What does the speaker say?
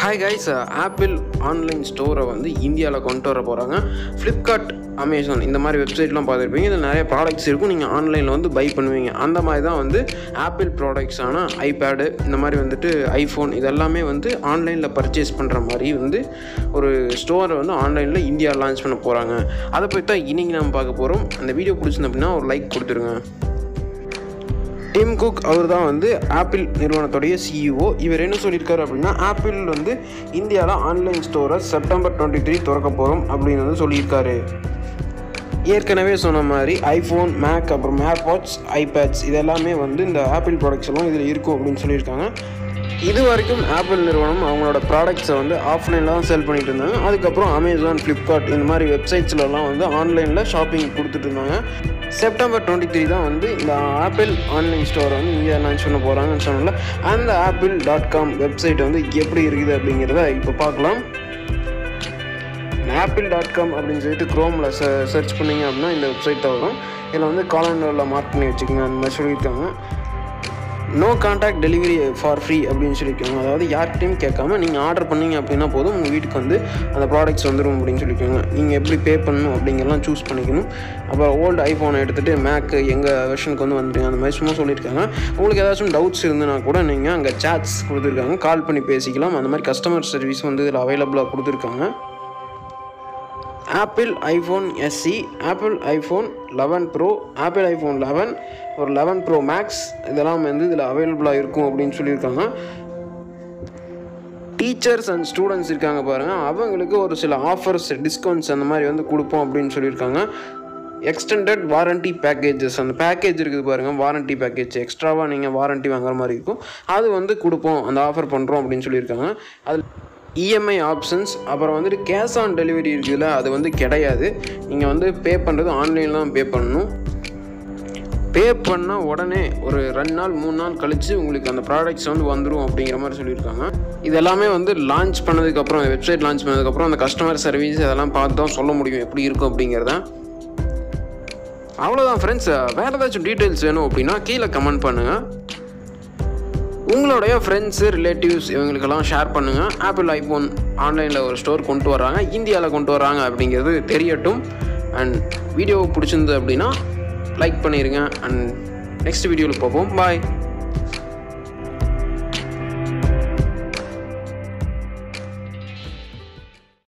hi guys Apple online ஸ்டோரை வந்து இந்தியாவில் கொண்டு வர போகிறாங்க ஃப்ளிப்கார்ட் அமேசான் இந்த மாதிரி வெப்சைட்லாம் பார்த்துருப்பீங்க இதில் நிறைய ப்ராடக்ட்ஸ் இருக்கும் நீங்கள் ஆன்லைனில் வந்து பை பண்ணுவீங்க அந்த மாதிரி தான் வந்து ஆப்பிள் ப்ராடக்ட்ஸான ஐபேடு இந்த மாதிரி வந்துட்டு ஐஃபோன் இதெல்லாமே வந்து ஆன்லைனில் பர்ச்சேஸ் பண்ணுற மாதிரி வந்து ஒரு ஸ்டோரை வந்து ஆன்லைனில் இந்தியா லான்ச் பண்ண போகிறாங்க அதை பற்றி தான் இன்றைக்கி நம்ம பார்க்க போகிறோம் அந்த வீடியோ பிடிச்சிருந்த அப்படின்னா ஒரு லைக் கொடுத்துருங்க டிம் குக் அவர் தான் வந்து ஆப்பிள் நிறுவனத்துடைய சிஇஓ இவர் என்ன சொல்லியிருக்காரு அப்படின்னா ஆப்பிள் வந்து இந்தியாவில் ஆன்லைன் ஸ்டோரை செப்டம்பர் டுவெண்ட்டி த்ரீ திறக்க போகிறோம் அப்படின்னு வந்து சொல்லியிருக்காரு ஏற்கனவே சொன்ன மாதிரி ஐஃபோன் மேக் அப்புறம் மேக் வாட்ச் ஐபேட்ஸ் இதெல்லாமே வந்து இந்த ஆப்பிள் ப்ராடக்ட்ஸ் எல்லாம் இதில் இருக்கும் அப்படின்னு சொல்லியிருக்காங்க இது வரைக்கும் ஆப்பிள் நிறுவனம் அவங்களோட ப்ராடக்ட்ஸை வந்து ஆஃப்லைனில் தான் செல் பண்ணிட்டு இருந்தாங்க அதுக்கப்புறம் அமேசான் ஃப்ளிப்கார்ட் இந்த மாதிரி வெப்சைட்ஸ்லலாம் வந்து ஆன்லைனில் ஷாப்பிங் கொடுத்துட்டு இருந்தாங்க செப்டம்பர் டுவெண்ட்டி த்ரீ தான் வந்து இந்த ஆப்பிள் ஆன்லைன் ஸ்டோரை வந்து இந்தியா லான்ச் பண்ண போகிறாங்கன்னு சொன்னல அந்த ஆப்பிள் டாட் காம் வெப்சைட் வந்து எப்படி இருக்குது அப்படிங்கிறத இப்போ பார்க்கலாம் ஆப்பிள் டாட் காம் அப்படின்னு சொல்லிட்டு க்ரோமில் ச சர்ச் பண்ணிங்க அப்படின்னா இந்த வெப்சைட் தான் வரும் இதில் வந்து காலண்டரில் மார்க் பண்ணி வச்சுக்கோங்க அந்த மாதிரி சொல்லியிருக்காங்க no contact delivery for free அப்படின்னு சொல்லியிருக்காங்க அதாவது யார்கிட்டையும் கேட்காம நீங்கள் ஆர்டர் பண்ணீங்க அப்படின்னா போதும் உங்கள் வீட்டுக்கு வந்து அந்த ப்ராடக்ட்ஸ் வந்துடும் அப்படின்னு சொல்லியிருக்காங்க நீங்கள் எப்படி பே பண்ணணும் அப்படிங்கிறலாம் சூஸ் பண்ணிக்கணும் அப்புறம் ஓல்டு ஐஃபோனை எடுத்துகிட்டு மேக்கு எங்கள் வெர்ஷனுக்கு வந்து வந்துடுங்க அந்த மாதிரி சும்மா சொல்லியிருக்காங்க உங்களுக்கு ஏதாச்சும் டவுட்ஸ் இருந்துன்னா கூட நீங்கள் அங்கே சேட்ஸ் கொடுத்துருக்காங்க கால் பண்ணி பேசிக்கலாம் அந்த மாதிரி கஸ்டமர் சர்வீஸ் வந்து இதில் அவைலபிளாக கொடுத்துருக்காங்க Apple iPhone SE Apple iPhone eleven pro Apple iPhone eleven ஒரு லெவன் ப்ரோ மேக்ஸ் இதெல்லாம் வந்து இதில் அவைலபிளாக இருக்கும் அப்படின்னு சொல்லியிருக்காங்க டீச்சர்ஸ் அண்ட் ஸ்டூடெண்ட்ஸ் இருக்காங்க பாருங்கள் அவங்களுக்கு ஒரு சில ஆஃபர்ஸ் டிஸ்கவுண்ட்ஸ் அந்த மாதிரி வந்து கொடுப்போம் அப்படின்னு சொல்லியிருக்காங்க எக்ஸ்டெண்டட் வாரண்டி பேக்கேஜஸ் அந்த பேக்கேஜ் இருக்குது பாருங்கள் வாரண்டி பேக்கேஜ் எக்ஸ்ட்ராவாக நீங்கள் வாரண்டி வாங்குற மாதிரி இருக்கும் அது வந்து கொடுப்போம் அந்த ஆஃபர் பண்ணுறோம் அப்படின்னு சொல்லியிருக்காங்க அதில் இஎம்ஐ ஆப்ஷன்ஸ் அப்புறம் வந்துட்டு கேஷ் ஆன் டெலிவரி இருக்குதுல்ல அது வந்து கிடையாது நீங்கள் வந்து பே பண்ணுறது ஆன்லைனில் தான் பே பண்ணணும் பே பண்ணால் உடனே ஒரு ரெண்டு நாள் மூணு நாள் கழித்து உங்களுக்கு அந்த ப்ராடக்ட்ஸ் வந்து வந்துடும் அப்படிங்கிற மாதிரி சொல்லியிருக்காங்க இது எல்லாமே வந்து லான்ச் பண்ணதுக்கப்புறம் வெப்சைட் லான்ச் பண்ணதுக்கப்புறம் அந்த கஸ்டமர் சர்வீஸ் அதெல்லாம் பார்த்து தான் சொல்ல முடியும் எப்படி இருக்கும் அப்படிங்கிறத அவ்வளோதான் ஃப்ரெண்ட்ஸ் வேறு ஏதாச்சும் டீட்டெயில்ஸ் வேணும் அப்படின்னா கீழே கமெண்ட் பண்ணுங்கள் உங்களுடைய ஃப்ரெண்ட்ஸு ரிலேட்டிவ்ஸ் இவங்களுக்கெல்லாம் ஷேர் பண்ணுங்கள் ஆப்பிள் ஐஃபோன் ஆன்லைனில் ஒரு ஸ்டோர் கொண்டு வராங்க இந்தியாவில் கொண்டு வராங்க அப்படிங்கிறது தெரியட்டும் அண்ட் வீடியோ பிடிச்சிருந்து அப்படின்னா லைக் பண்ணிடுங்க அண்ட் நெக்ஸ்ட் வீடியோவில் பார்ப்போம் பாய்